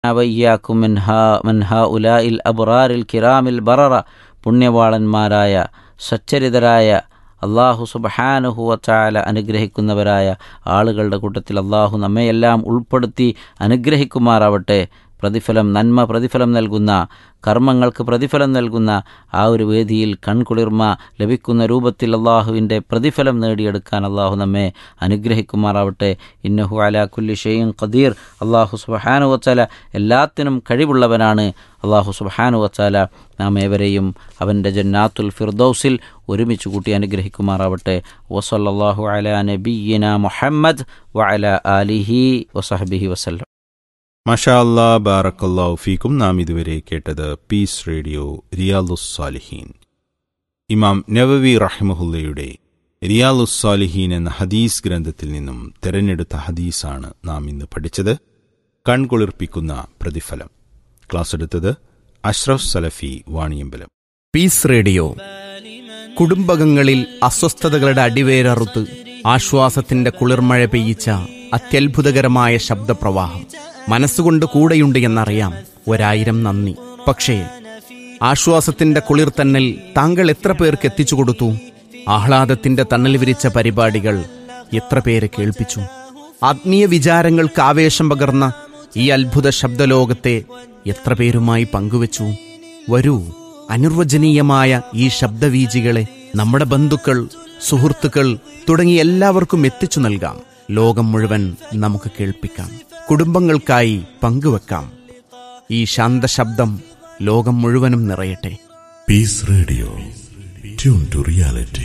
വയ്യാക്കും മിൻഹാ മിൻഹാ ഉലായിൽ അബ്റാറിൽ കിറാമിൽ ബററ പുണ്യവാളന്മാരായ സച്ചരിതരായ അള്ളാഹു സുബഹാനുഹുവച്ചാല അനുഗ്രഹിക്കുന്നവരായ ആളുകളുടെ കൂട്ടത്തിൽ അള്ളാഹു നമ്മയെല്ലാം ഉൾപ്പെടുത്തി അനുഗ്രഹിക്കുമാറാവട്ടെ പ്രതിഫലം നന്മ പ്രതിഫലം നൽകുന്ന കർമ്മങ്ങൾക്ക് പ്രതിഫലം നൽകുന്ന ആ ഒരു വേദിയിൽ കൺകുളിർമ ലഭിക്കുന്ന രൂപത്തിൽ അള്ളാഹുവിൻ്റെ പ്രതിഫലം നേടിയെടുക്കാൻ അള്ളാഹു നമ്മെ അനുഗ്രഹിക്കുമാറാവട്ടെ ഇന്നഹു അല കുല്ലി ഷെയ്യും ഖദീർ അള്ളാഹു സുബഹാനു വച്ചാല എല്ലാത്തിനും കഴിവുള്ളവനാണ് അള്ളാഹു സുബഹാനു വച്ചാല നാം ഏവരെയും അവൻ്റെ ജന്നാത്തുൽ ഫിർദൌസിൽ ഒരുമിച്ച് കൂട്ടി അനുഗ്രഹിക്കുമാറാവട്ടെ വസല്ലാഹു അല നബീന മുഹമ്മദ് വഅല ആലിഹി വസഹബിഹി വസല്ലം മഷാ അല്ലാ ബാറക്കല്ലാഹു ഫീക്കും നാം ഇതുവരെ കേട്ടത് പീസ് റേഡിയോ റിയാലുസ്സാലിഹീൻ ഇമാം നവവി റഹിമഹുല്ലയുടെ റിയാലുസ്സാലിഹീൻ എന്ന ഹദീസ് ഗ്രന്ഥത്തിൽ നിന്നും തെരഞ്ഞെടുത്ത ഹദീസാണ് നാം ഇന്ന് പഠിച്ചത് കൺകുളിർപ്പിക്കുന്ന പ്രതിഫലം ക്ലാസ് എടുത്തത് അഷ്റഫ് സലഫി വാണിയമ്പലം പീസ് റേഡിയോ കുടുംബകങ്ങളിൽ അസ്വസ്ഥതകളുടെ അടിവേരറുത്ത് ആശ്വാസത്തിന്റെ കുളിർമഴ പെയ്യിച്ച അത്യത്ഭുതകരമായ ശബ്ദപ്രവാഹം മനസ്സുകൊണ്ട് കൂടെയുണ്ട് എന്നറിയാം ഒരായിരം നന്ദി പക്ഷേ ആശ്വാസത്തിന്റെ കുളിർ തന്നൽ താങ്കൾ എത്ര പേർക്ക് എത്തിച്ചു കൊടുത്തു ആഹ്ലാദത്തിന്റെ തണൽ വിരിച്ച പരിപാടികൾ എത്ര പേരെ കേൾപ്പിച്ചു ആത്മീയ വിചാരങ്ങൾക്ക് ആവേശം പകർന്ന ഈ അത്ഭുത ശബ്ദലോകത്തെ എത്ര പേരുമായി പങ്കുവച്ചു വരൂ അനിർവചനീയമായ ഈ ശബ്ദവീജികളെ നമ്മുടെ ബന്ധുക്കൾ സുഹൃത്തുക്കൾ തുടങ്ങി എല്ലാവർക്കും എത്തിച്ചു നൽകാം ലോകം മുഴുവൻ നമുക്ക് കേൾപ്പിക്കാം കുടുംബങ്ങൾക്കായി പങ്കുവെക്കാം ഈ ശാന്തശബ്ദം ലോകം മുഴുവനും നിറയട്ടെ Peace Radio. Tune to reality.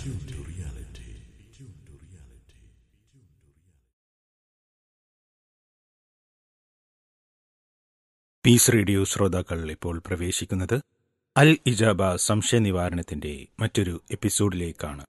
Peace radio ശ്രോതാക്കൾ ഇപ്പോൾ പ്രവേശിക്കുന്നത് അൽ ഇജാബ സംശയ നിവാരണത്തിന്റെ മറ്റൊരു എപ്പിസോഡിലേക്കാണ്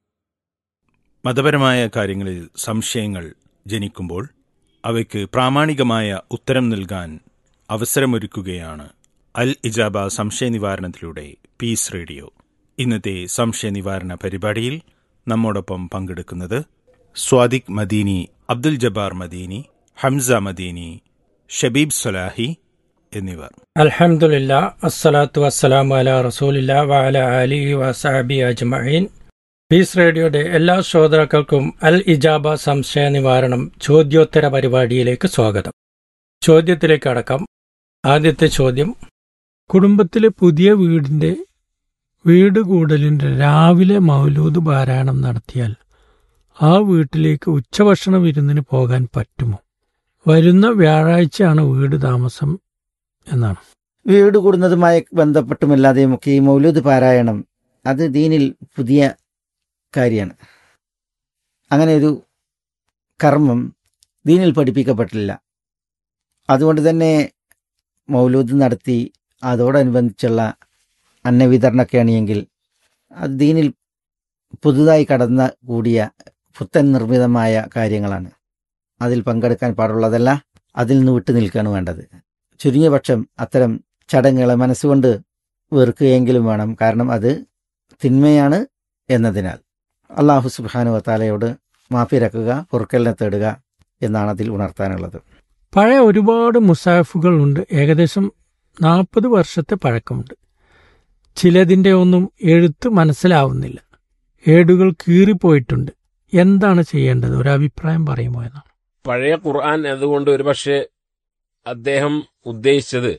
മതപരമായ കാര്യങ്ങളിൽ സംശയങ്ങൾ ജനിക്കുമ്പോൾ അവയ്ക്ക് പ്രാമാണികമായ ഉത്തരം നൽകാൻ അവസരമൊരുക്കുകയാണ് അൽ ഇജാബ സംശയ നിവാരണത്തിലൂടെ പീസ് റേഡിയോ ഇന്നത്തെ സംശയ നിവാരണ പരിപാടിയിൽ നമ്മോടൊപ്പം പങ്കെടുക്കുന്നത് സ്വാദിഖ് മദീനി അബ്ദുൽ ജബ്ബാർ മദീനി ഹംസ മദീനി ഷബീബ് സലാഹി എന്നിവർ അൽഹംദുലില്ല അസ്സലാത്തു വസ്സലാമു അല റസൂലില്ല വഅല അലിഹി വസഹബി അജ്മഈൻ പീസ് റേഡിയോയുടെ എല്ലാ ശ്രോതാക്കൾക്കും അൽ ഇജാബ സംശയ നിവാരണം ചോദ്യോത്തര പരിപാടിയിലേക്ക് സ്വാഗതം ചോദ്യത്തിലേക്ക് അടക്കാം ആദ്യത്തെ ചോദ്യം കുടുംബത്തിലെ പുതിയ വീടിന്റെ വീട് കൂടലിന്റെ രാവിലെ മൗലൂദ് പാരായണം നടത്തിയാൽ ആ വീട്ടിലേക്ക് ഉച്ചഭക്ഷണ വിരുന്നിന് പോകാൻ പറ്റുമോ വരുന്ന വ്യാഴാഴ്ചയാണ് വീട് താമസം എന്നാണ് വീട് കൂടുന്നതുമായി ബന്ധപ്പെട്ടുമല്ലാതെയും ഒക്കെ ഈ മൗലൂദ് പാരായണം അത് ദീനിൽ പുതിയ കാര്യമാണ് അങ്ങനെ ഒരു കർമ്മം ദീനിൽ പഠിപ്പിക്കപ്പെട്ടില്ല അതുകൊണ്ട് തന്നെ മൗലൂദ് നടത്തി അതോടനുബന്ധിച്ചുള്ള അന്നവിതരണമൊക്കെ ആണെങ്കിൽ അത് ദീനിൽ പുതുതായി കടന്ന കൂടിയ പുത്തൻ നിർമ്മിതമായ കാര്യങ്ങളാണ് അതിൽ പങ്കെടുക്കാൻ പാടുള്ളതല്ല അതിൽ നിന്ന് വിട്ടു നിൽക്കുകയാണ് വേണ്ടത് ചുരുങ്ങിയ പക്ഷം അത്തരം ചടങ്ങുകളെ മനസ്സുകൊണ്ട് വെറുക്കുകയെങ്കിലും വേണം കാരണം അത് തിന്മയാണ് എന്നതിനാൽ അള്ളാഹു സുബാനു വത്താലയോട് മാപ്പിരക്കുക പൊറുക്കലിനെ തേടുക എന്നാണ് അതിൽ ഉണർത്താനുള്ളത് പഴയ ഒരുപാട് മുസാഫുകൾ ഉണ്ട് ഏകദേശം നാൽപ്പത് വർഷത്തെ പഴക്കമുണ്ട് ചിലതിൻ്റെ ഒന്നും എഴുത്ത് മനസ്സിലാവുന്നില്ല ഏടുകൾ കീറിപ്പോയിട്ടുണ്ട് എന്താണ് ചെയ്യേണ്ടത് ഒരു അഭിപ്രായം പറയുമോ എന്നാണ് പഴയ ഖുർആൻ അതുകൊണ്ട് ഒരുപക്ഷെ അദ്ദേഹം ഉദ്ദേശിച്ചത്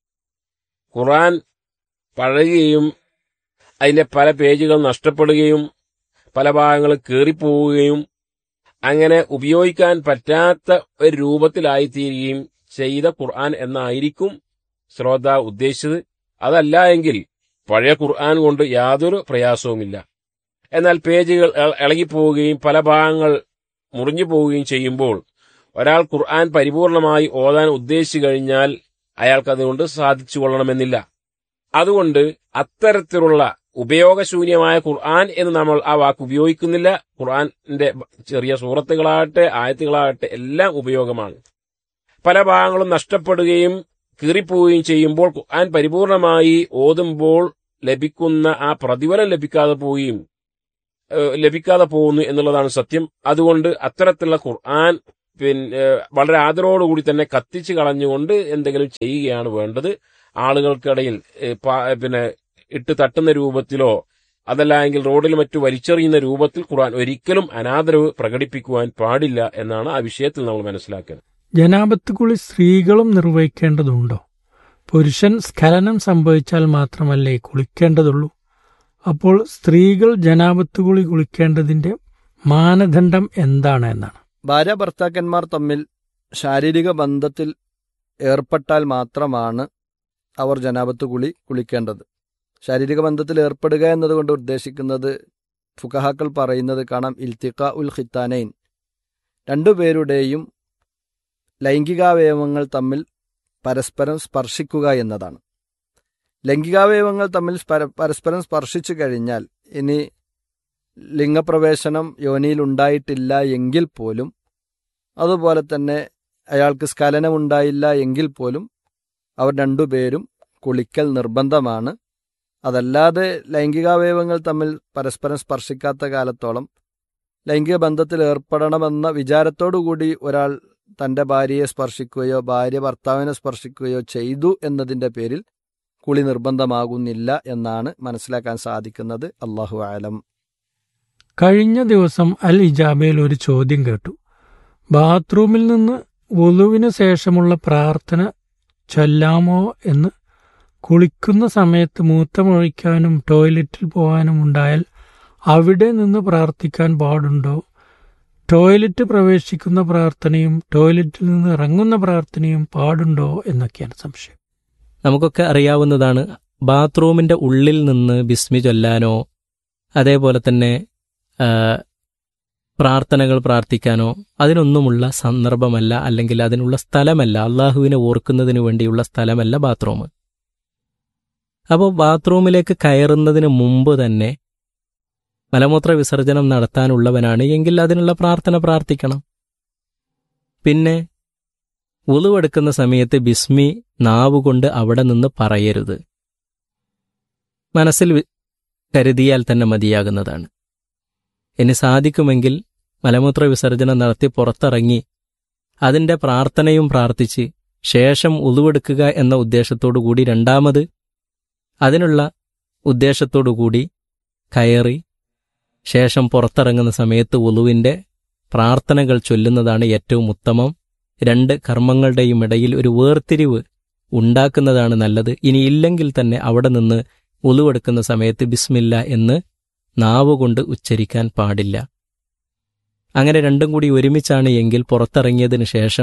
ഖുർആൻ പഴകുകയും അതിന്റെ പല പേജുകൾ നഷ്ടപ്പെടുകയും പല ഭാഗങ്ങൾ കീറിപ്പോവുകയും അങ്ങനെ ഉപയോഗിക്കാൻ പറ്റാത്ത ഒരു രൂപത്തിലായിത്തീരുകയും ചെയ്ത ഖുർആൻ എന്നായിരിക്കും ശ്രോത ഉദ്ദേശിച്ചത് അതല്ല എങ്കിൽ പഴയ ഖുർആൻ കൊണ്ട് യാതൊരു പ്രയാസവുമില്ല എന്നാൽ പേജുകൾ ഇള- ഇളകിപ്പോവുകയും പല ഭാഗങ്ങൾ മുറിഞ്ഞു പോവുകയും ചെയ്യുമ്പോൾ ഒരാൾ ഖുർആൻ പരിപൂർണമായി ഓതാൻ ഉദ്ദേശിച്ചു കഴിഞ്ഞാൽ അയാൾക്ക് അതുകൊണ്ട് സാധിച്ചു കൊള്ളണമെന്നില്ല അതുകൊണ്ട് അത്തരത്തിലുള്ള ഉപയോഗശൂന്യമായ ഖുർആൻ എന്ന് നമ്മൾ ആ വാക്ക് ഉപയോഗിക്കുന്നില്ല ഖുർആന്റെ ചെറിയ സൂറത്തുകളാകട്ടെ ആയത്തുകളാകട്ടെ എല്ലാം ഉപയോഗമാണ് പല ഭാഗങ്ങളും നഷ്ടപ്പെടുകയും കീറിപ്പോവുകയും ചെയ്യുമ്പോൾ ഖുർആൻ പരിപൂർണമായി ഓതുമ്പോൾ ലഭിക്കുന്ന ആ പ്രതിഫലം ലഭിക്കാതെ പോവുകയും ഏഹ്, ലഭിക്കാതെ പോകുന്നു എന്നുള്ളതാണ് സത്യം അതുകൊണ്ട് അത്തരത്തിലുള്ള ഖുർആൻ പിന്നെ വളരെ ആദരവോടുകൂടി തന്നെ കത്തിച്ച് കളഞ്ഞുകൊണ്ട് എന്തെങ്കിലും ചെയ്യുകയാണ് വേണ്ടത് ആളുകൾക്കിടയിൽ ഏ, പാ- പിന്നെ ഇട്ട് തട്ടുന്ന രൂപത്തിലോ അതല്ല എങ്കിൽ റോഡിൽ മറ്റു വലിച്ചെറിയുന്ന രൂപത്തിൽ ഖുർആൻ ഒരിക്കലും അനാദരവ് പ്രകടിപ്പിക്കുവാൻ പാടില്ല എന്നാണ് ആ വിഷയത്തിൽ നമ്മൾ മനസ്സിലാക്കുന്നത് ജനാപത്ത് കുളി സ്ത്രീകളും നിർവഹിക്കേണ്ടതുണ്ടോ പുരുഷൻ സ്ഖലനം സംഭവിച്ചാൽ മാത്രമല്ലേ കുളിക്കേണ്ടതുള്ളൂ അപ്പോൾ സ്ത്രീകൾ ജനാപത്ത് കുളി കുളിക്കേണ്ടതിന്റെ മാനദണ്ഡം എന്താണ് എന്നാണ് ഭാര്യ ഭർത്താക്കന്മാർ തമ്മിൽ ശാരീരിക ബന്ധത്തിൽ ഏർപ്പെട്ടാൽ മാത്രമാണ് അവർ ജനാപത്ത് കുളി കുളിക്കേണ്ടത് ശാരീരിക ബന്ധത്തിൽ ഏർപ്പെടുക എന്നതുകൊണ്ട് ഉദ്ദേശിക്കുന്നത് ഫുഖഹാക്കൾ പറയുന്നത് കാണാം ഇൽത്തിഖ ഉൽ ഖിത്താനൈൻ രണ്ടുപേരുടെയും ലൈംഗികാവയവങ്ങൾ തമ്മിൽ പരസ്പരം സ്പർശിക്കുക എന്നതാണ് ലൈംഗികാവയവങ്ങൾ തമ്മിൽ പര- പരസ്പരം സ്പർശിച്ചു കഴിഞ്ഞാൽ ഇനി ലിംഗപ്രവേശനം യോനിയിൽ ഉണ്ടായിട്ടില്ല എങ്കിൽ പോലും അതുപോലെ തന്നെ അയാൾക്ക് സ്ഖലനം ഉണ്ടായില്ല എങ്കിൽ പോലും അവർ രണ്ടുപേരും കുളിക്കൽ നിർബന്ധമാണ് അതല്ലാതെ ലൈംഗികാവയവങ്ങൾ തമ്മിൽ പരസ്പരം സ്പർശിക്കാത്ത കാലത്തോളം ലൈംഗിക ബന്ധത്തിൽ ഏർപ്പെടണമെന്ന വിചാരത്തോടുകൂടി ഒരാൾ തന്റെ ഭാര്യയെ സ്പർശിക്കുകയോ ഭാര്യ ഭർത്താവിനെ സ്പർശിക്കുകയോ ചെയ്തു എന്നതിന്റെ പേരിൽ കുളി നിർബന്ധമാകുന്നില്ല എന്നാണ് മനസ്സിലാക്കാൻ സാധിക്കുന്നത് അള്ളാഹു ആലം കഴിഞ്ഞ ദിവസം അൽ ഇജാബയിൽ ഒരു ചോദ്യം കേട്ടു ബാത്റൂമിൽ നിന്ന് വുളുവിന് ശേഷമുള്ള പ്രാർത്ഥന ചൊല്ലാമോ എന്ന് കുളിക്കുന്ന സമയത്ത് മൂത്രമൊഴിക്കാനും ടോയ്ലറ്റിൽ പോകാനും ഉണ്ടായാൽ അവിടെ നിന്ന് പ്രാർത്ഥിക്കാൻ പാടുണ്ടോ ടോയ്ലറ്റ് പ്രവേശിക്കുന്ന പ്രാർത്ഥനയും ടോയ്ലറ്റിൽ നിന്ന് ഇറങ്ങുന്ന പ്രാർത്ഥനയും പാടുണ്ടോ എന്നൊക്കെയാണ് സംശയം നമുക്കൊക്കെ അറിയാവുന്നതാണ് ബാത്റൂമിന്റെ ഉള്ളിൽ നിന്ന് ബിസ്മി ചൊല്ലാനോ അതേപോലെ തന്നെ ആ, പ്രാർത്ഥനകൾ പ്രാർത്ഥിക്കാനോ അതിനൊന്നുമുള്ള സന്ദർഭമല്ല അല്ലെങ്കിൽ അതിനുള്ള സ്ഥലമല്ല അള്ളാഹുവിനെ ഓർക്കുന്നതിന് വേണ്ടിയുള്ള സ്ഥലമല്ല ബാത്റൂം അപ്പോൾ ബാത്റൂമിലേക്ക് കയറുന്നതിന് മുമ്പ് തന്നെ മലമൂത്ര വിസർജനം നടത്താനുള്ളവനാണ് എങ്കിൽ അതിനുള്ള പ്രാർത്ഥന പ്രാർത്ഥിക്കണം പിന്നെ ഉളുവെടുക്കുന്ന സമയത്ത് ബിസ്മി നാവുകൊണ്ട് അവിടെ നിന്ന് പറയരുത് മനസ്സിൽ വി- കരുതിയാൽ തന്നെ മതിയാകുന്നതാണ് ഇനി സാധിക്കുമെങ്കിൽ മലമൂത്ര വിസർജനം നടത്തി പുറത്തിറങ്ങി അതിന്റെ പ്രാർത്ഥനയും പ്രാർത്ഥിച്ച് ശേഷം ഉളുവെടുക്കുക എന്ന ഉദ്ദേശത്തോടു കൂടി രണ്ടാമത് അതിനുള്ള ഉദ്ദേശത്തോടു കൂടി കയറി ശേഷം പുറത്തിറങ്ങുന്ന സമയത്ത് ഉളുവിന്റെ പ്രാർത്ഥനകൾ ചൊല്ലുന്നതാണ് ഏറ്റവും ഉത്തമം രണ്ട് കർമ്മങ്ങളുടെയും ഇടയിൽ ഒരു വേർതിരിവ് ഉണ്ടാക്കുന്നതാണ് നല്ലത് ഇനി ഇല്ലെങ്കിൽ തന്നെ അവിടെ നിന്ന് ഉളുവെടുക്കുന്ന സമയത്ത് ബിസ്മില്ല എന്ന് നാവുകൊണ്ട് ഉച്ചരിക്കാൻ പാടില്ല അങ്ങനെ രണ്ടും കൂടി ഒരുമിച്ചാണ് എങ്കിൽ പുറത്തിറങ്ങിയതിനു ശേഷം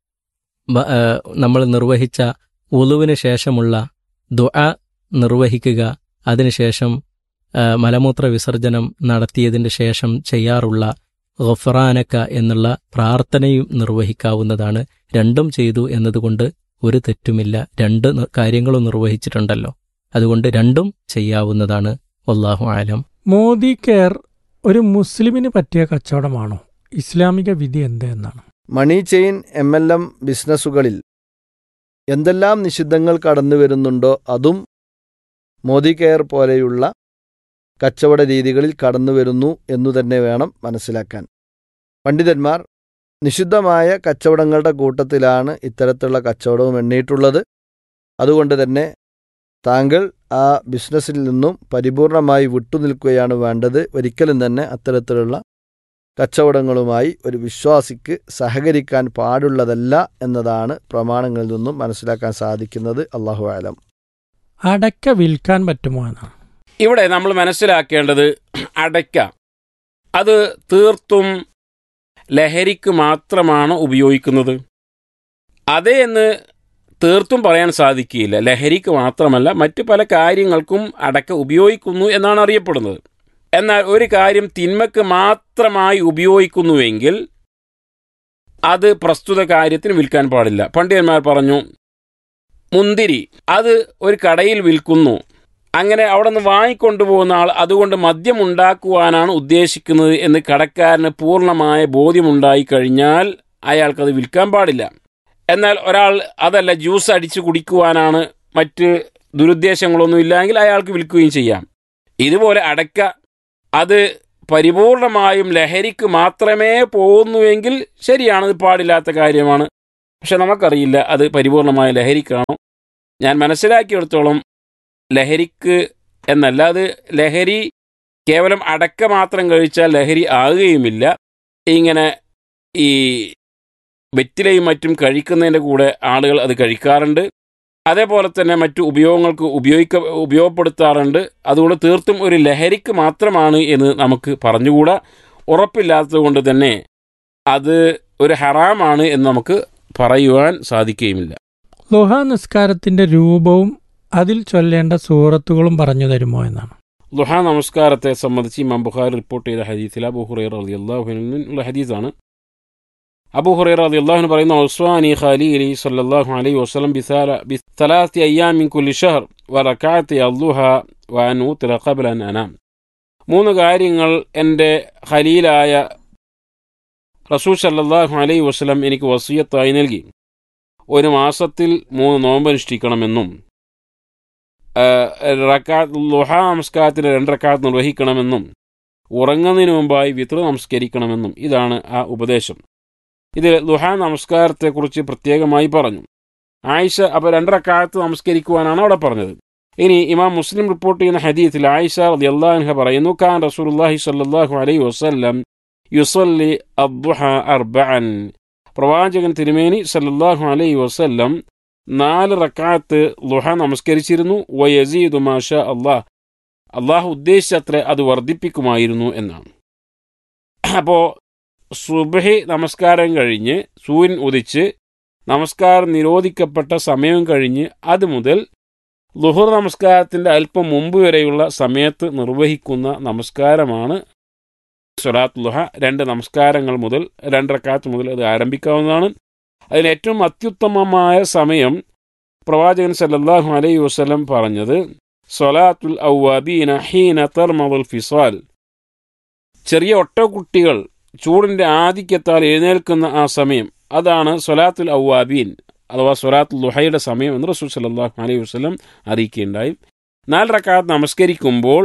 ബ- ആ, നമ്മൾ നിർവഹിച്ച ഉളുവിന് ശേഷമുള്ള ദുആ നിർവഹിക്കുക അതിനുശേഷം ആ, മലമൂത്ര വിസർജനം നടത്തിയതിന് ശേഷം ചെയ്യാറുള്ള ഗഫറാനക്ക എന്നുള്ള പ്രാർത്ഥനയും നിർവഹിക്കാവുന്നതാണ് രണ്ടും ചെയ്തു എന്നതുകൊണ്ട് ഒരു തെറ്റുമില്ല രണ്ട് ന- കാര്യങ്ങളും നിർവഹിച്ചിട്ടുണ്ടല്ലോ അതുകൊണ്ട് രണ്ടും ചെയ്യാവുന്നതാണ് വല്ലാഹു ആലം മോദി കെയർ ഒരു മുസ്ലിമിന് പറ്റിയ കച്ചവടമാണോ ഇസ്ലാമിക വിധി എന്ത് എന്നാണ് money chain M L M ബിസിനസ്സുകളിൽ എന്തെല്ലാം നിഷിദ്ധങ്ങൾ കടന്നു വരുന്നുണ്ടോ അതും മോദി കെയർ പോലെയുള്ള കച്ചവട രീതികളിൽ കടന്നു വരുന്നു എന്നു തന്നെ വേണം മനസ്സിലാക്കാൻ പണ്ഡിതന്മാർ നിഷിദ്ധമായ കച്ചവടങ്ങളുടെ കൂട്ടത്തിലാണ് ഇത്തരത്തിലുള്ള കച്ചവടവും എണ്ണിയിട്ടുള്ളത് അതുകൊണ്ട് തന്നെ താങ്കൾ ആ ബിസിനസ്സിൽ നിന്നും പരിപൂർണമായി വിട്ടുനിൽക്കുകയാണ് വേണ്ടത് ഒരിക്കലും തന്നെ അത്തരത്തിലുള്ള കച്ചവടങ്ങളുമായി ഒരു വിശ്വാസിക്ക് സഹകരിക്കാൻ പാടുള്ളതല്ല എന്നതാണ് പ്രമാണങ്ങളിൽ നിന്നും മനസ്സിലാക്കാൻ സാധിക്കുന്നത് അള്ളാഹു ആലം അടയ്ക്ക വിൽക്കാൻ പറ്റുമോ എന്നാണ് ഇവിടെ നമ്മൾ മനസ്സിലാക്കേണ്ടത് അടയ്ക്ക അത് തീർത്തും ലഹരിക്ക് മാത്രമാണ് ഉപയോഗിക്കുന്നത് അതേ എന്ന് തീർത്തും പറയാൻ സാധിക്കുകയില്ല ലഹരിക്ക് മാത്രമല്ല മറ്റു പല കാര്യങ്ങൾക്കും അടക്ക ഉപയോഗിക്കുന്നു എന്നാണ് അറിയപ്പെടുന്നത് എന്നാൽ ഒരു കാര്യം തിന്മക്ക് മാത്രമായി ഉപയോഗിക്കുന്നുവെങ്കിൽ അത് പ്രസ്തുത കാര്യത്തിന് വിൽക്കാൻ പാടില്ല പണ്ഡിതന്മാർ പറഞ്ഞു മുന്തിരി അത് ഒരു കടയിൽ വിൽക്കുന്നു അങ്ങനെ അവിടെ നിന്ന് വാങ്ങിക്കൊണ്ടുപോകുന്ന ആൾ അതുകൊണ്ട് മദ്യം ഉണ്ടാക്കുവാനാണ് ഉദ്ദേശിക്കുന്നത് എന്ന് കടക്കാരന് പൂർണ്ണമായ ബോധ്യമുണ്ടായി കഴിഞ്ഞാൽ അയാൾക്കത് വിൽക്കാൻ പാടില്ല എന്നാൽ ഒരാൾ അതല്ല ജ്യൂസ് അടിച്ച് കുടിക്കുവാനാണ് മറ്റ് ദുരുദ്ദേശങ്ങളൊന്നും ഇല്ലെങ്കിൽ അയാൾക്ക് വിൽക്കുകയും ചെയ്യാം ഇതുപോലെ അടയ്ക്ക അത് പരിപൂർണമായും ലഹരിക്ക് മാത്രമേ പോകുന്നുവെങ്കിൽ ശരിയാണ് ഇത് പാടില്ലാത്ത കാര്യമാണ് പക്ഷെ നമുക്കറിയില്ല അത് പരിപൂർണമായ ലഹരിക്കാണോ ഞാൻ മനസ്സിലാക്കിയെടുത്തോളം ലഹരിക്ക് എന്നല്ല അത് ലഹരി കേവലം അടക്ക മാത്രം കഴിച്ചാൽ ലഹരി ആകുകയുമില്ല ഇങ്ങനെ ഈ വെറ്റിലയും മറ്റും കഴിക്കുന്നതിൻ്റെ കൂടെ ആളുകൾ അത് കഴിക്കാറുണ്ട് അതേപോലെ തന്നെ മറ്റു ഉപയോഗങ്ങൾക്ക് ഉപയോഗിക്ക ഉപയോഗപ്പെടുത്താറുണ്ട് അതുകൊണ്ട് തീർത്തും ഒരു ലഹരിക്ക് മാത്രമാണ് എന്ന് നമുക്ക് പറഞ്ഞുകൂടാ ഉറപ്പില്ലാത്തത് കൊണ്ട് തന്നെ അത് ഒരു ഹറാമാണ് എന്ന് നമുക്ക് പറയുവാൻ സാധിക്കുകയുമില്ല ലുഹ നിസ്കാരത്തിന്റെ രൂപവും അതിൽ ചൊല്ലേണ്ട സൂറത്തുകളും പറഞ്ഞു തരുമോ എന്നാണ് ലുഹ നമസ്കാരത്തെ സംബന്ധിച്ച് ഇമാം ബുഖാരി റിപ്പോർട്ട് ചെയ്ത ഹദീസിൽ അബു ഹുറൈറ റളി അള്ളാഹുനുള്ള ഹദീസാണ് അബു ഹുറൈറ റളി അള്ളാഹുന് പറയുന്ന ഉസ്വാനി ഖലീലി സല്ലല്ലാഹു അലൈഹി വസല്ലം ബിസാല ബിത്തലാത്തി അയ്യാമിൻ കുല്ലി ഷഹർ വറക്കാത്തി അല്ലുഹ വഅൻ ഊത്തിറ ഖബ്ല അൻ അനാം മൂന്ന് കാര്യങ്ങൾ എൻ്റെ ഖലീലായ റസൂൽ സല്ലല്ലാഹു അലൈഹി വസല്ലം എനിക്ക് വസിയത്തായി നൽകി ഒരു മാസത്തിൽ മൂന്ന് നോമ്പനുഷ്ഠിക്കണമെന്നും റക്കാത്ത് ലുഹ നമസ്കാരത്തിന് രണ്ട് റക്കാത്ത് നിർവഹിക്കണമെന്നും ഉറങ്ങുന്നതിന് മുമ്പായി വിത്ര നമസ്കരിക്കണമെന്നും ഇതാണ് ആ ഉപദേശം ഇതിൽ ലുഹ നമസ്കാരത്തെക്കുറിച്ച് പ്രത്യേകമായി പറഞ്ഞു ആയിഷ അപ്പോൾ രണ്ടറക്കാലത്ത് നമസ്കരിക്കുവാനാണ് അവിടെ പറഞ്ഞത് ഇനി ഇമാം മുസ്ലിം റിപ്പോർട്ട് ചെയ്യുന്ന ഹദീത്തിൽ ആയിഷ റളിയല്ലാഹു പറയുന്നു ഖാൻ റസൂലുള്ളാഹി സ്വല്ലല്ലാഹു അലൈഹി വസല്ലം യുസല്ലി അദ്ദുഹ അർബഅൻ പ്രവാചകൻ തിരുമേനി സല്ലല്ലാഹു അലൈഹി വസല്ലം നാല് റക്കാത്ത് ലുഹ നമസ്കരിച്ചിരുന്നു വയസീദു മാഷ അള്ളാഹ് അള്ളാഹു ഉദ്ദേശിച്ചത്ര അത് വർദ്ധിപ്പിക്കുമായിരുന്നു എന്നാണ് അപ്പോൾ സുബഹി നമസ്കാരം കഴിഞ്ഞ് സൂര്യൻ ഉദിച്ച് നമസ്കാരം നിരോധിക്കപ്പെട്ട സമയം കഴിഞ്ഞ് അത് മുതൽ ലുഹർ നമസ്കാരത്തിൻ്റെ അല്പം മുമ്പ് വരെയുള്ള സമയത്ത് നിർവഹിക്കുന്ന നമസ്കാരമാണ് സ്വലാത്ത് ലുഹ രണ്ട് നമസ്കാരങ്ങൾ മുതൽ രണ്ടരക്കാത്ത് മുതൽ അത് ആരംഭിക്കാവുന്നതാണ് അതിന് ഏറ്റവും അത്യുത്തമമായ സമയം പ്രവാചകൻ സല്ലല്ലാഹു അലൈഹി വസല്ലം പറഞ്ഞത് സൊലാത്തുൽ ഔവാബീന ഹീന തർമദുൽ ഫിസാൽ ചെറിയ ഒട്ടകുട്ടികൾ ചൂടിൻ്റെ ആധിക്യത്താൽ എഴുന്നേൽക്കുന്ന ആ സമയം അതാണ് സൊലാത്തുൽ ഔവാബീൻ അഥവാ സൊലാത്തുൽ ലുഹയുടെ സമയം എന്ന് റസൂൽ സല്ലല്ലാഹു അലൈഹി വസല്ലം അറിയിക്കുകയുണ്ടായി നാല് റക്കാത്ത് നമസ്കരിക്കുമ്പോൾ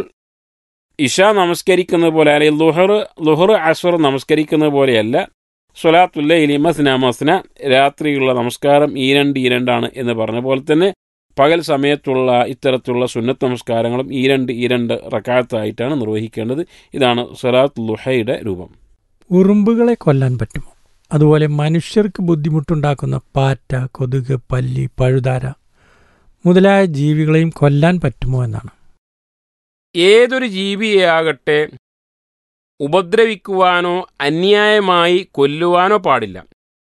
ഇഷ നമസ്കരിക്കുന്നത് പോലെ അല്ലെങ്കിൽ ലുഹർ ലുഹർ അസ്വർ നമസ്കരിക്കുന്നത് പോലെയല്ല സ്വലാത്തുല്ലയിലി മസ്ന മസ്ന രാത്രിയുള്ള നമസ്കാരം ഈ രണ്ട് ഈ രണ്ടാണ് എന്ന് പറഞ്ഞ പോലെ തന്നെ പകൽ സമയത്തുള്ള ഇത്തരത്തിലുള്ള സുന്നത്ത് നമസ്കാരങ്ങളും ഈ രണ്ട് ഈ രണ്ട് റക്കാത്തായിട്ടാണ് നിർവഹിക്കേണ്ടത് ഇതാണ് സ്വലാത്ത് ലുഹയുടെ രൂപം ഉറുമ്പുകളെ കൊല്ലാൻ പറ്റുമോ അതുപോലെ മനുഷ്യർക്ക് ബുദ്ധിമുട്ടുണ്ടാക്കുന്ന പാറ്റ കൊതുക് പല്ലി പഴുതാര മുതലായ ജീവികളെയും കൊല്ലാൻ പറ്റുമോ എന്നാണ് ഏതൊരു ജീവിയെയാകട്ടെ ഉപദ്രവിക്കുവാനോ അന്യായമായി കൊല്ലുവാനോ പാടില്ല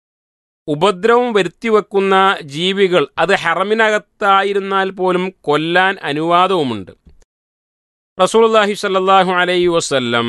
ഉപദ്രവം വരുത്തിവെക്കുന്ന ജീവികൾ അത് ഹറമിനകത്തായിരുന്നാൽ പോലും കൊല്ലാൻ അനുവാദവുമുണ്ട് റസൂലുള്ളാഹി സ്വല്ലല്ലാഹു അലൈഹി വസല്ലം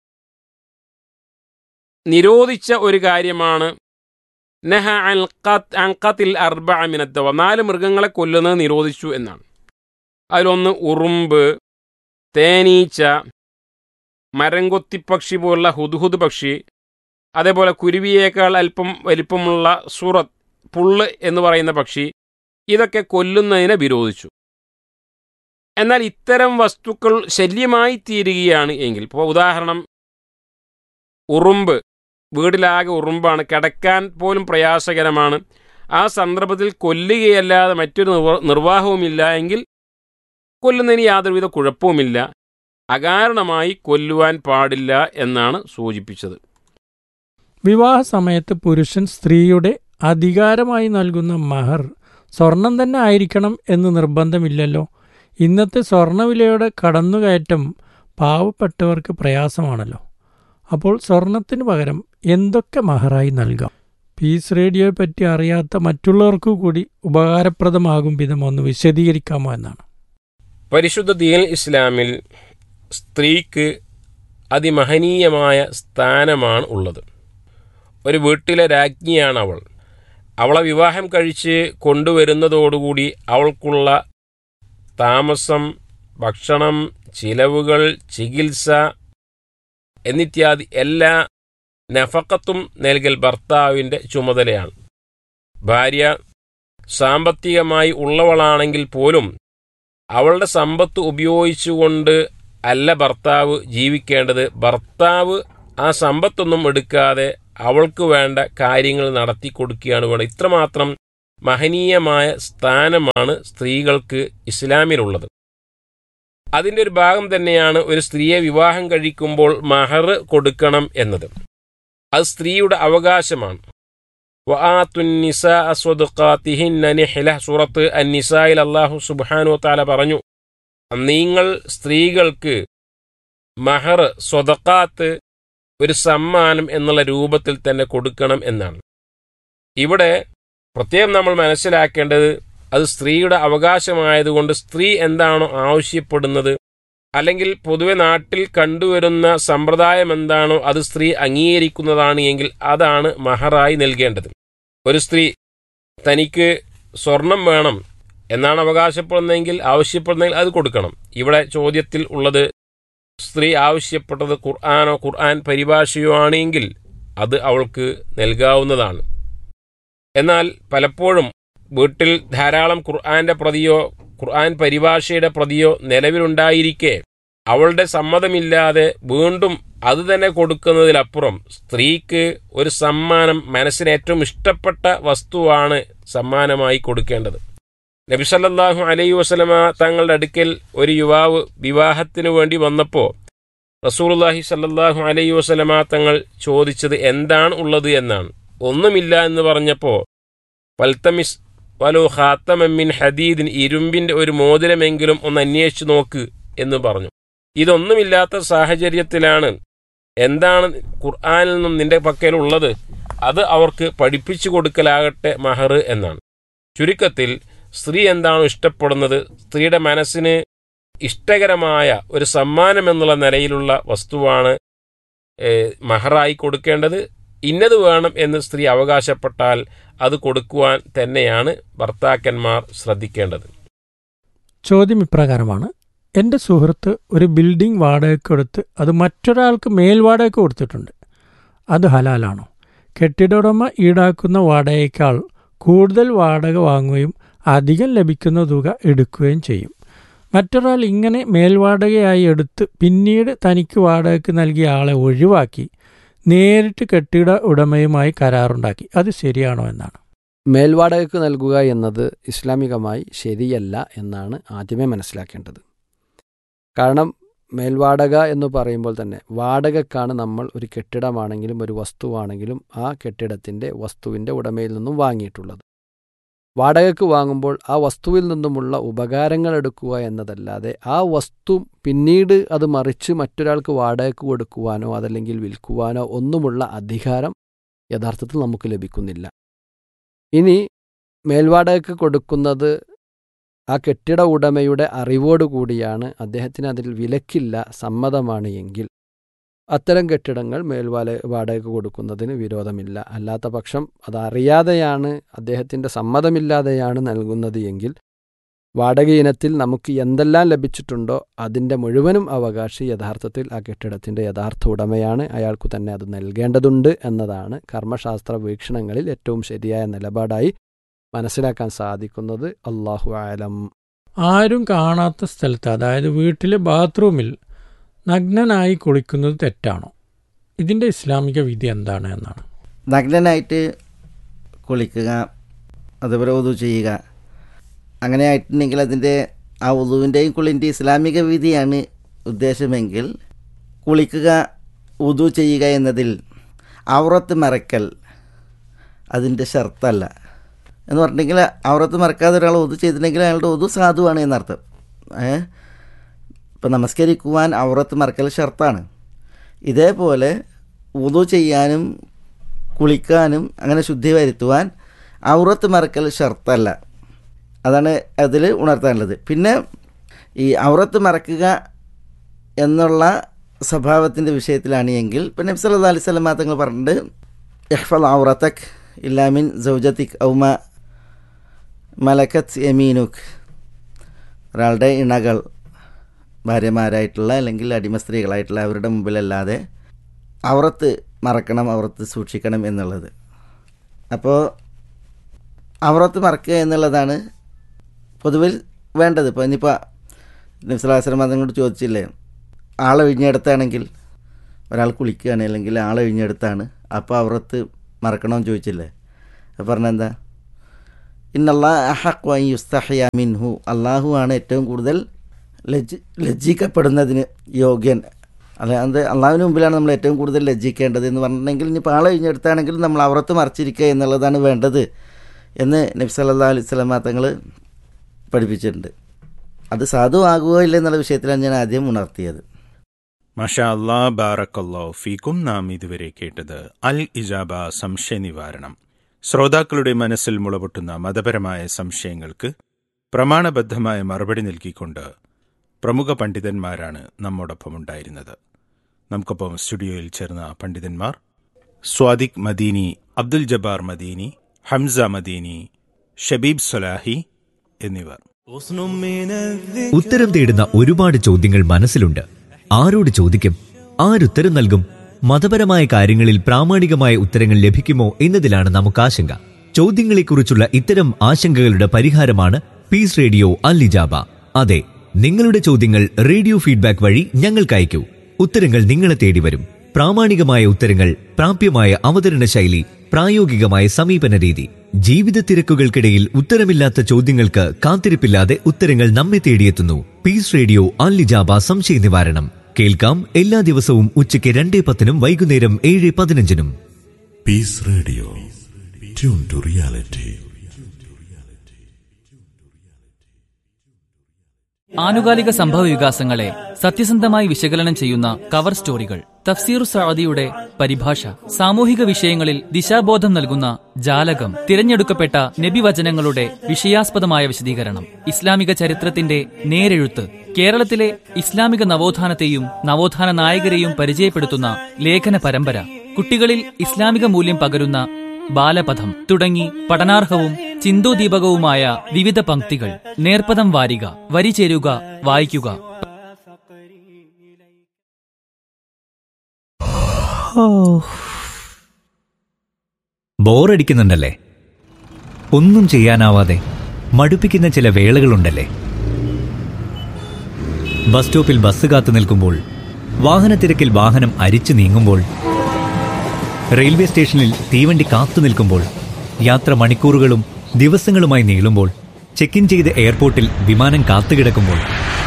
നിരോധിച്ച ഒരു കാര്യമാണ് നഹ അൻകത്തിൽ അർബ മിനത്തവ നാല് മൃഗങ്ങളെ കൊല്ലുന്നത് നിരോധിച്ചു എന്നാണ് അതിലൊന്ന് ഉറുമ്പ് തേനീച്ച മരംകൊത്തിപ്പക്ഷി പോലുള്ള ഹുദ്ഹുദ് പക്ഷി അതേപോലെ കുരുവിയേക്കാൾ അല്പം വലിപ്പമുള്ള സൂറത്ത് പുള്ള് എന്ന് പറയുന്ന പക്ഷി ഇതൊക്കെ കൊല്ലുന്നതിനെ വിരോധിച്ചു എന്നാൽ ഇത്തരം വസ്തുക്കൾ ശല്യമായി തീരുകയാണ് എങ്കിൽ ഇപ്പോൾ ഉദാഹരണം ഉറുമ്പ് വീടിലാകെ ഉറുമ്പാണ് കിടക്കാൻ പോലും പ്രയാസകരമാണ് ആ സന്ദർഭത്തിൽ കൊല്ലുകയല്ലാതെ മറ്റൊരു നിർവാഹവുമില്ല എങ്കിൽ കൊല്ലുന്നതിന് യാതൊരുവിധ കുഴപ്പവുമില്ല അകാരണമായി കൊല്ലുവാൻ പാടില്ല എന്നാണ് സൂചിപ്പിച്ചത് വിവാഹ സമയത്ത് പുരുഷൻ സ്ത്രീയുടെ അധികാരമായി നൽകുന്ന മഹർ സ്വർണം തന്നെ ആയിരിക്കണം എന്ന് നിർബന്ധമില്ലല്ലോ ഇന്നത്തെ സ്വർണ്ണവിലയുടെ കടന്നുകയറ്റം പാവപ്പെട്ടവർക്ക് പ്രയാസമാണല്ലോ അപ്പോൾ സ്വർണത്തിന് പകരം എന്തൊക്കെ മഹറായി നൽകാം പീസ് റേഡിയോയെ പറ്റി അറിയാത്ത മറ്റുള്ളവർക്കു കൂടി ഉപകാരപ്രദമാകും വിധം ഒന്ന് വിശദീകരിക്കാമോ എന്നാണ് പരിശുദ്ധ ദീൻ ഇസ്ലാമിൽ സ്ത്രീക്ക് അതിമഹനീയമായ സ്ഥാനമാണ് ഉള്ളത് ഒരു വീട്ടിലെ രാജ്ഞിയാണ് അവൾ അവളെ വിവാഹം കഴിച്ച് കൊണ്ടുവരുന്നതോടുകൂടി അവൾക്കുള്ള താമസം ഭക്ഷണം ചിലവുകൾ ചികിത്സ എന്നിത്യാദി എല്ലാ നഫക്കത്തും നൽകൽ ഭർത്താവിൻ്റെ ചുമതലയാണ് ഭാര്യ സാമ്പത്തികമായി ഉള്ളവളാണെങ്കിൽ പോലും അവളുടെ സമ്പത്ത് ഉപയോഗിച്ചുകൊണ്ട് അല്ല ഭർത്താവ് ജീവിക്കേണ്ടത് ഭർത്താവ് ആ സമ്പത്തൊന്നും എടുക്കാതെ അവൾക്ക് വേണ്ട കാര്യങ്ങൾ നടത്തി കൊടുക്കുകയാണ് വേണ്ടത് ഇത്രമാത്രം മഹനീയമായ സ്ഥാനമാണ് സ്ത്രീകൾക്ക് ഇസ്ലാമിലുള്ളത് അതിൻ്റെ ഒരു ഭാഗം തന്നെയാണ് ഒരു സ്ത്രീയെ വിവാഹം കഴിക്കുമ്പോൾ മഹർ കൊടുക്കണം എന്നത് അത് സ്ത്രീയുടെ അവകാശമാണ് സൂറത്ത് അന്നിസായിൽ അള്ളാഹു സുബാനു താല പറഞ്ഞു നിങ്ങൾ സ്ത്രീകൾക്ക് മഹർ സ്വതക്കാത്ത് ഒരു സമ്മാനം എന്നുള്ള രൂപത്തിൽ തന്നെ കൊടുക്കണം എന്നാണ് ഇവിടെ പ്രത്യേകം നമ്മൾ മനസ്സിലാക്കേണ്ടത് അത് സ്ത്രീയുടെ അവകാശമായതുകൊണ്ട് സ്ത്രീ എന്താണോ ആവശ്യപ്പെടുന്നത് അല്ലെങ്കിൽ പൊതുവെ നാട്ടിൽ കണ്ടുവരുന്ന സമ്പ്രദായം എന്താണോ അത് സ്ത്രീ അംഗീകരിക്കുന്നതാണ് എങ്കിൽ അതാണ് മഹറായി നൽകേണ്ടത് ഒരു സ്ത്രീ തനിക്ക് സ്വർണം വേണം എന്നാണ് അവകാശപ്പെടുന്നതെങ്കിൽ ആവശ്യപ്പെടുന്നതെങ്കിൽ അത് കൊടുക്കണം ഇവിടെ ചോദ്യത്തിൽ ഉള്ളത് സ്ത്രീ ആവശ്യപ്പെട്ടത് ഖുർആാനോ ഖുർആൻ പരിഭാഷയോ ആണെങ്കിൽ അത് അവൾക്ക് നൽകാവുന്നതാണ് എന്നാൽ പലപ്പോഴും വീട്ടിൽ ധാരാളം ഖുർആന്റെ പ്രതിയോ ഖുർആൻ പരിഭാഷയുടെ പ്രതിയോ നിലവിലുണ്ടായിരിക്കെ അവളുടെ സമ്മതമില്ലാതെ വീണ്ടും അത് തന്നെ കൊടുക്കുന്നതിലപ്പുറം സ്ത്രീക്ക് ഒരു സമ്മാനം മനസ്സിന് ഏറ്റവും ഇഷ്ടപ്പെട്ട വസ്തുവാണ് സമ്മാനമായി കൊടുക്കേണ്ടത് നബിസല്ലാഹു അലൈ വസലമ തങ്ങളുടെ അടുക്കൽ ഒരു യുവാവ് വിവാഹത്തിനു വേണ്ടി വന്നപ്പോൾ റസൂൽല്ലാഹി സല്ലാഹു അലൈ വസലമ തങ്ങൾ ചോദിച്ചത് എന്താണ് ഉള്ളത് എന്നാണ് ഒന്നുമില്ല എന്ന് പറഞ്ഞപ്പോൾ വൽത്തമിസ് വലോ ഖാത്തമമ്മിൻ ഹദീദിൻ ഇരുമ്പിന്റെ ഒരു മോതിരമെങ്കിലും ഒന്ന് അന്വേഷിച്ചു നോക്ക് എന്ന് പറഞ്ഞു ഇതൊന്നുമില്ലാത്ത സാഹചര്യത്തിലാണ് എന്താണ് ഖുർആാനിൽ നിന്നും നിന്റെ പക്കലുള്ളത് അത് അവർക്ക് പഠിപ്പിച്ചു കൊടുക്കലാകട്ടെ മഹർ എന്നാണ് ചുരുക്കത്തിൽ സ്ത്രീ എന്താണോ ഇഷ്ടപ്പെടുന്നത് സ്ത്രീയുടെ മനസ്സിന് ഇഷ്ടകരമായ ഒരു സമ്മാനം എന്നുള്ള നിലയിലുള്ള വസ്തുവാണ് മഹറായി കൊടുക്കേണ്ടത് ഇന്നത് വേണം എന്ന് സ്ത്രീ അവകാശപ്പെട്ടാൽ അത് കൊടുക്കുവാൻ തന്നെയാണ് ഭർത്താക്കന്മാർ ശ്രദ്ധിക്കേണ്ടത് ചോദ്യം ഇപ്രകാരമാണ് എൻ്റെ സുഹൃത്ത് ഒരു ബിൽഡിംഗ് വാടകയ്ക്ക് കൊടുത്ത് അത് മറ്റൊരാൾക്ക് മേൽവാടകയ്ക്ക് കൊടുത്തിട്ടുണ്ട് അത് ഹലാലാണോ കെട്ടിട ഉടമ ഈടാക്കുന്ന വാടകയേക്കാൾ കൂടുതൽ വാടക വാങ്ങുകയും അധികം ലഭിക്കുന്ന തുക എടുക്കുകയും ചെയ്യും മറ്റൊരാൾ ഇങ്ങനെ മേൽവാടകയായി എടുത്ത് പിന്നീട് തനിക്ക് വാടകയ്ക്ക് നൽകിയ ആളെ ഒഴിവാക്കി നേരിട്ട് കെട്ടിട ഉടമയുമായി കരാറുണ്ടാക്കി അത് ശരിയാണോ എന്നാണ് മേൽവാടകയ്ക്ക് നൽകുക എന്നത് ഇസ്ലാമികമായി ശരിയല്ല എന്നാണ് ആദ്യമേ മനസ്സിലാക്കേണ്ടത് കാരണം മേൽവാടക എന്ന് പറയുമ്പോൾ തന്നെ വാടകക്കാണ് നമ്മൾ ഒരു കെട്ടിടമാണെങ്കിലും ഒരു വസ്തുവാണെങ്കിലും ആ കെട്ടിടത്തിൻ്റെ വസ്തുവിൻ്റെ ഉടമയിൽ നിന്നും വാങ്ങിയിട്ടുള്ളത് വാടകയ്ക്ക് വാങ്ങുമ്പോൾ ആ വസ്തുവിൽ നിന്നുമുള്ള ഉപകാരങ്ങൾ എടുക്കുക എന്നതല്ലാതെ ആ വസ്തു പിന്നീട് അത് മറിച്ച് മറ്റൊരാൾക്ക് വാടകയ്ക്ക് കൊടുക്കുവാനോ അതല്ലെങ്കിൽ വിൽക്കുവാനോ ഒന്നുമുള്ള അധികാരം യഥാർത്ഥത്തിൽ നമുക്ക് ലഭിക്കുന്നില്ല ഇനി മേൽവാടകയ്ക്ക് കൊടുക്കുന്നത് ആ കെട്ടിട ഉടമയുടെ അറിവോടുകൂടിയാണ് അദ്ദേഹത്തിന് അതിൽ വിലക്കില്ല സമ്മതമാണ് എങ്കിൽ അത്തരം കെട്ടിടങ്ങൾ മേൽവാല വാടകയ്ക്ക് കൊടുക്കുന്നതിന് വിരോധമില്ല അല്ലാത്ത പക്ഷം അതറിയാതെയാണ് അദ്ദേഹത്തിൻ്റെ സമ്മതമില്ലാതെയാണ് നൽകുന്നത് എങ്കിൽ വാടക ഇനത്തിൽ നമുക്ക് എന്തെല്ലാം ലഭിച്ചിട്ടുണ്ടോ അതിൻ്റെ മുഴുവനും അവകാശി യഥാർത്ഥത്തിൽ ആ കെട്ടിടത്തിൻ്റെ യഥാർത്ഥ ഉടമയാണ് അയാൾക്കു തന്നെ അത് നൽകേണ്ടതുണ്ട് എന്നതാണ് കർമ്മശാസ്ത്ര വീക്ഷണങ്ങളിൽ ഏറ്റവും ശരിയായ നിലപാടായി മനസ്സിലാക്കാൻ സാധിക്കുന്നത് അള്ളാഹു ആലം ആരും കാണാത്ത സ്ഥലത്ത് അതായത് വീട്ടിലെ ബാത്റൂമിൽ നഗ്നനായി കുളിക്കുന്നത് തെറ്റാണോ ഇതിൻ്റെ ഇസ്ലാമിക വിധി എന്താണ് എന്നാണ് നഗ്നനായിട്ട് കുളിക്കുക അതുപോലെ ഉതു ചെയ്യുക അങ്ങനെ ആയിട്ടുണ്ടെങ്കിൽ അതിൻ്റെ ആ ഉതുവിൻ്റെയും കുളിൻ്റെയും ഇസ്ലാമിക വിധിയാണ് ഉദ്ദേശമെങ്കിൽ കുളിക്കുക ഉതു ചെയ്യുക എന്നതിൽ ഔറത്ത് മറക്കൽ അതിൻ്റെ ഷർത്തല്ല എന്ന് പറഞ്ഞിട്ടുണ്ടെങ്കിൽ ഔറത്ത് മറക്കാതെ ഒരാൾ ഒതു ചെയ്തിട്ടുണ്ടെങ്കിൽ അയാളുടെ ഒതു സാധുവാണ് എന്നർത്ഥം ഏ ഇപ്പം നമസ്കരിക്കുവാൻ ഔറത്ത് മറക്കൽ ഷർത്താണ് ഇതേപോലെ ഉതു ചെയ്യാനും കുളിക്കാനും അങ്ങനെ ശുദ്ധി വരുത്തുവാൻ ഔറത്ത് മറക്കൽ ഷർത്തല്ല അതാണ് അതിൽ ഉണർത്താനുള്ളത് പിന്നെ ഈ ഔറത്ത് മറക്കുക എന്നുള്ള സ്വഭാവത്തിൻ്റെ വിഷയത്തിലാണ് എങ്കിൽ ഇപ്പം നബി സല്ലല്ലാഹു അലൈഹി വസല്ലം തങ്ങൾ പറഞ്ഞിട്ടുണ്ട് ഇഹ്ഫൽ ഔറത്തക് ഇല്ലാമിൻ സൗജത്തിക് ഔമ മലക്കത്ത് യമീനുക് ഒരാളുടെ ഇണകൾ ഭാര്യമാരായിട്ടുള്ള അല്ലെങ്കിൽ അടിമ സ്ത്രീകളായിട്ടുള്ള അവരുടെ മുമ്പിലല്ലാതെ ഔറത്ത് മറക്കണം ഔറത്ത് സൂക്ഷിക്കണം എന്നുള്ളത് അപ്പോൾ ഔറത്ത് മറക്കുക എന്നുള്ളതാണ് പൊതുവിൽ വേണ്ടത് ഇപ്പോൾ ഇനിയിപ്പോൾ നബ്സലാസ്ലം അതുകൊണ്ട് ചോദിച്ചില്ലേ ആളൊഴിഞ്ഞെടുത്താണെങ്കിൽ ഒരാൾ കുളിക്കുകയാണ് അല്ലെങ്കിൽ ആളൊഴിഞ്ഞെടുത്താണ് അപ്പോൾ അവറത്ത് മറക്കണമെന്ന് ചോദിച്ചില്ലേ അപ്പോൾ പറഞ്ഞെന്താ ഇന്നല്ലാ അഹഖ് വൻ യുസ്തഹിയ മിൻഹു അള്ളാഹു ആണ് ഏറ്റവും കൂടുതൽ ലജ്ജി ലജ്ജിക്കപ്പെടുന്നതിന് യോഗ്യൻ അല്ലാതെ അള്ളാഹുവിന് മുമ്പിലാണ് നമ്മൾ ഏറ്റവും കൂടുതൽ ലജ്ജിക്കേണ്ടത് എന്ന് പറഞ്ഞിട്ടുണ്ടെങ്കിൽ ഇനിയിപ്പോൾ ആളെ കഴിഞ്ഞെടുത്താണെങ്കിലും നമ്മൾ അവറത്ത് മറച്ചിരിക്കുക എന്നുള്ളതാണ് വേണ്ടത് എന്ന് നബി സല്ലാ അലൈഹി സ്വലാമ തങ്ങൾ പഠിപ്പിച്ചിട്ടുണ്ട് അത് സാധുവാകുകയോ ഇല്ല എന്നുള്ള വിഷയത്തിലാണ് ഞാൻ ആദ്യം ഉണർത്തിയത് മഷാ അല്ലാ ബാറക്കല്ലോ ഫീക്കും നാം ഇതുവരെ കേട്ടത് അൽ ഇജാബ സംശയ നിവാരണം ശ്രോതാക്കളുടെ മനസ്സിൽ മുളപൊട്ടുന്ന മതപരമായ സംശയങ്ങൾക്ക് പ്രമാണബദ്ധമായ മറുപടി നൽകിക്കൊണ്ട് പ്രമുഖ പണ്ഡിതന്മാരാണ് നമ്മോടൊപ്പം ഉണ്ടായിരുന്നത് നമുക്കൊപ്പം സ്റ്റുഡിയോയിൽ ചേർന്ന പണ്ഡിതന്മാർ സ്വാദിഖ് മദീനി അബ്ദുൽ ജബ്ബാർ മദീനി ഹംസ മദീനി ഷബീബ് സൊലാഹി എന്നിവർ ഉത്തരം തേടുന്ന ഒരുപാട് ചോദ്യങ്ങൾ മനസ്സിലുണ്ട് ആരോട് ചോദിക്കും ആരുത്തരം നൽകും മതപരമായ കാര്യങ്ങളിൽ പ്രാമാണികമായ ഉത്തരങ്ങൾ ലഭിക്കുമോ എന്നതിലാണ് നമുക്ക് ആശങ്ക ചോദ്യങ്ങളെക്കുറിച്ചുള്ള ഇത്തരം ആശങ്കകളുടെ പരിഹാരമാണ് പീസ് റേഡിയോ അല്ലിജാബ അതെ നിങ്ങളുടെ ചോദ്യങ്ങൾ റേഡിയോ ഫീഡ്ബാക്ക് വഴി ഞങ്ങൾക്ക് അയക്കൂ ഉത്തരങ്ങൾ നിങ്ങളെ തേടി വരും പ്രാമാണികമായ ഉത്തരങ്ങൾ പ്രാപ്യമായ അവതരണ ശൈലി പ്രായോഗികമായ സമീപന രീതി ജീവിത തിരക്കുകൾക്കിടയിൽ ഉത്തരമില്ലാത്ത ചോദ്യങ്ങൾക്ക് കാത്തിരിപ്പില്ലാതെ ഉത്തരങ്ങൾ നമ്മെ തേടിയെത്തുന്നു പീസ് റേഡിയോ അല്ലിജാബ സംശയ നിവാരണം കേൾക്കാം എല്ലാ ദിവസവും ഉച്ചയ്ക്ക് രണ്ടേ പത്തിനും വൈകുന്നേരം ഏഴ് പതിനഞ്ചിനും peace radio tune to reality ആനുകാലിക സംഭവ വികാസങ്ങളെ സത്യസന്ധമായി വിശകലനം ചെയ്യുന്ന കവർ സ്റ്റോറികൾ തഫ്സീർ സഅദിയുടെ പരിഭാഷ സാമൂഹിക വിഷയങ്ങളിൽ ദിശാബോധം നൽകുന്ന ജാലകം തിരഞ്ഞെടുക്കപ്പെട്ട നബിവചനങ്ങളുടെ വിഷയാസ്പദമായ വിശദീകരണം ഇസ്ലാമിക ചരിത്രത്തിന്റെ നേരെഴുത്ത് കേരളത്തിലെ ഇസ്ലാമിക നവോത്ഥാനത്തെയും നവോത്ഥാന നായകരെയും പരിചയപ്പെടുത്തുന്ന ലേഖന പരമ്പര കുട്ടികളിൽ ഇസ്ലാമിക മൂല്യം പകരുന്ന ബാലപഥം തുടങ്ങി പഠനാർഹവും ചിന്തോദീപകവുമായ വിവിധ പംക്തികൾ നേർപ്പദം വാരിക വരി ചേരുക വായിക്കുക ബോറടിക്കുന്നുണ്ടല്ലേ ഒന്നും ചെയ്യാനാവാതെ മടുപ്പിക്കുന്ന ചില വേളകളുണ്ടല്ലേ ബസ് സ്റ്റോപ്പിൽ ബസ് കാത്തു നിൽക്കുമ്പോൾ വാഹനത്തിരക്കിൽ വാഹനം അരിച്ചു നീങ്ങുമ്പോൾ റെയിൽവേ സ്റ്റേഷനിൽ തീവണ്ടി കാത്തു നിൽക്കുമ്പോൾ യാത്ര മണിക്കൂറുകളും ദിവസങ്ങളുമായി നീളുമ്പോൾ ചെക്ക് ഇൻ ചെയ്ത് എയർപോർട്ടിൽ വിമാനം കാത്തുകിടക്കുമ്പോൾ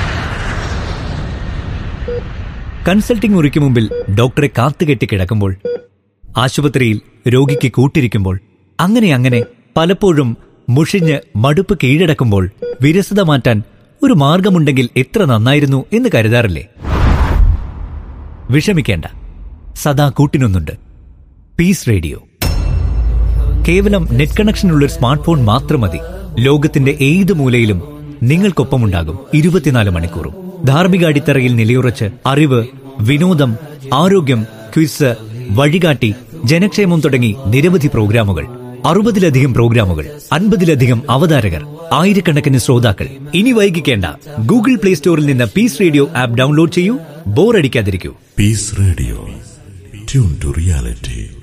കൺസൾട്ടിംഗ് മുറിക്ക് മുമ്പിൽ ഡോക്ടറെ കാത്തുകെട്ടി കിടക്കുമ്പോൾ ആശുപത്രിയിൽ രോഗിക്ക് കൂട്ടിരിക്കുമ്പോൾ അങ്ങനെ അങ്ങനെ പലപ്പോഴും മുഷിഞ്ഞ് മടുപ്പ് കീഴടക്കുമ്പോൾ വിരസത മാറ്റാൻ ഒരു മാർഗമുണ്ടെങ്കിൽ എത്ര നന്നായിരുന്നു എന്ന് കരുതാറില്ലേ വിഷമിക്കേണ്ട സദാ കൂട്ടിനൊന്നുണ്ട് പീസ് റേഡിയോ കേവലം നെറ്റ് കണക്ഷനുള്ള ഒരു സ്മാർട്ട് ഫോൺ മാത്രം മതി ലോകത്തിന്റെ ഏത് മൂലയിലും നിങ്ങൾക്കൊപ്പമുണ്ടാകും ഇരുപത്തിനാല് മണിക്കൂറും ധാർമ്മിക അടിത്തറയിൽ നിലയുറച്ച് അറിവ് വിനോദം ആരോഗ്യം ക്വിസ് വഴികാട്ടി ജനക്ഷേമം തുടങ്ങി നിരവധി പ്രോഗ്രാമുകൾ അറുപതിലധികം പ്രോഗ്രാമുകൾ അൻപതിലധികം അവതാരകർ ആയിരക്കണക്കിന് ശ്രോതാക്കൾ ഇനി വൈകിക്കേണ്ട ഗൂഗിൾ പ്ലേ സ്റ്റോറിൽ നിന്ന് പീസ് റേഡിയോ ആപ്പ് ഡൗൺലോഡ് ചെയ്യൂ ബോറടിക്കാതിരിക്കൂ peace radio tune to reality